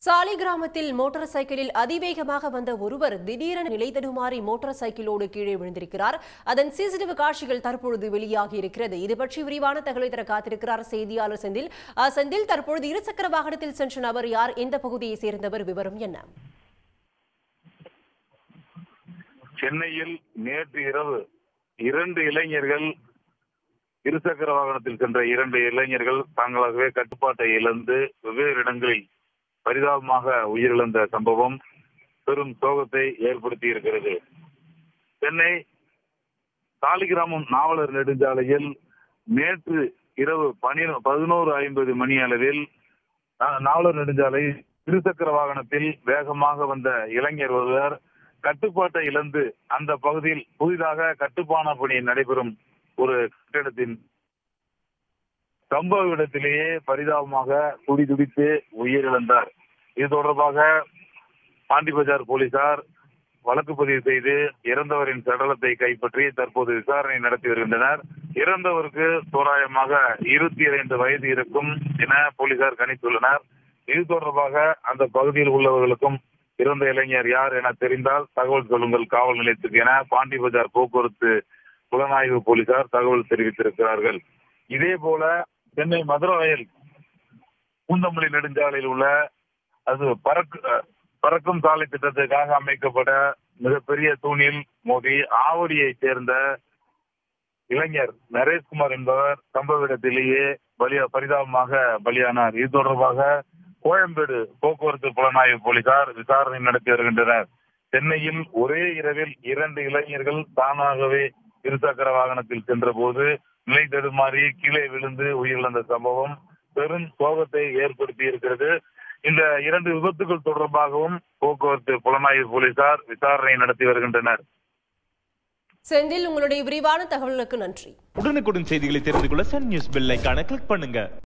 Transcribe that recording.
சாலி கிராமத்தில் மோட்டார் சைக்கிளில் அதிவேகமாக வந்த ஒருவர் திடீரென நிலை தடுமாறி மோட்டார் சைக்கிளோடு கீழே விழுந்திருக்கிறார் அதன் சிசிடிவி காட்சிகள் தற்பொழுது வெளியாகி இருக்கிறது இது பற்றி விரிவான தகவலை தர காத்திருக்கிறார் செய்தியாளர் செந்தில் அஹ், செந்தில் தற்பொழுது இருசக்கர வாகனத்தில் சென்ற நபர் யார் எந்த பகுதியை சேர்ந்தவர் விவரம் என்ன சென்னையில் நேற்று இரவு இரண்டு இளைஞர்கள் இருசக்கர வாகனத்தில் சென்ற இரண்டு இளைஞர்கள் தாங்களாகவே கட்டுப்பாட்டை இழந்து வெவ்வேறு இடங்களில் பரிதாபமாக உயிரிழந்த சம்பவம் பெரும் சோகத்தை ஏற்படுத்தி இருக்கிறது சென்னை சாலிகிராமம் நாவலர் நெடுஞ்சாலையில் நேற்று இரவு பனி பதினோரு ஐம்பது மணி அளவில் நா- நாவலர் நெடுஞ்சாலை இருசக்கர வாகனத்தில் வேகமாக வந்த இளைஞர் ஒருவர் கட்டுப்பாட்டை இழந்து அந்த பகுதியில் புதிதாக கட்டுமான பணி நடைபெறும் ஒரு கட்டிடத்தின் சம்பவ இடத்திலேயே பரிதாபமாக துடி துடித்து உயிரிழந்தார் இது தொடர்பாக பாண்டி பஜார் போலீசார் வழக்கு பதிவு செய்து இறந்தவரின் சடலத்தை கைப்பற்றி தற்போது விசாரணை நடத்தி வருகின்றனர் இறந்தவருக்கு தோராயமாக இருபத்தி இரண்டு வயது இருக்கும் என போலீசார் கணித்துள்ளனர் இது தொடர்பாக அந்த பகுதியில் உள்ளவர்களுக்கும் இறந்த இளைஞர் யார் என தெரிந்தால் தகவல் சொல்லுங்கள் காவல் நிலையத்துக்கு என பாண்டி பஜார் போக்குவரத்து புலனாய்வு போலீசார் தகவல் தெரிவித்திருக்கிறார்கள் இதே போல சென்னை மதுரவாயல் பூந்தமல்லி நெடுஞ்சாலையில் உள்ள அது பறக்கு அஹ், பறக்கும் சாலை திட்டத்துக்காக அமைக்கப்பட்ட மிகப்பெரிய தூணில் மோதி ஆவடியைச் சேர்ந்த இளைஞர் நரேஷ்குமார் என்பவர் சம்பவ இடத்திலேயே பலியா பரிதாபமாக பலியானார் இது தொடர்பாக கோயம்பேடு போக்குவரத்து புலனாய்வு போலீசார் விசாரணை நடத்தி வருகின்றனர் சென்னையில் ஒரே இரவில் இரண்டு இளைஞர்கள் தானாகவே இருசக்கர வாகனத்தில் சென்றபோது நிலை தடுமாறி கீழே விழுந்து உயிரிழந்த சம்பவம் பெரும் சோகத்தை ஏற்படுத்தி இருக்கிறது இந்த இரண்டு விபத்துகள் தொடர்பாகவும் போக்குவரத்து புலனாய்வு போலீசார் விசாரணை நடத்தி வருகின்றனர் செந்தில் உங்களுடைய விரிவான தகவலுக்கு நன்றி உடனுக்குடன் செய்திகளை தெரிந்து கொள்ள சன் நியூஸ் பெல் ஐகானை கிளிக் பண்ணுங்க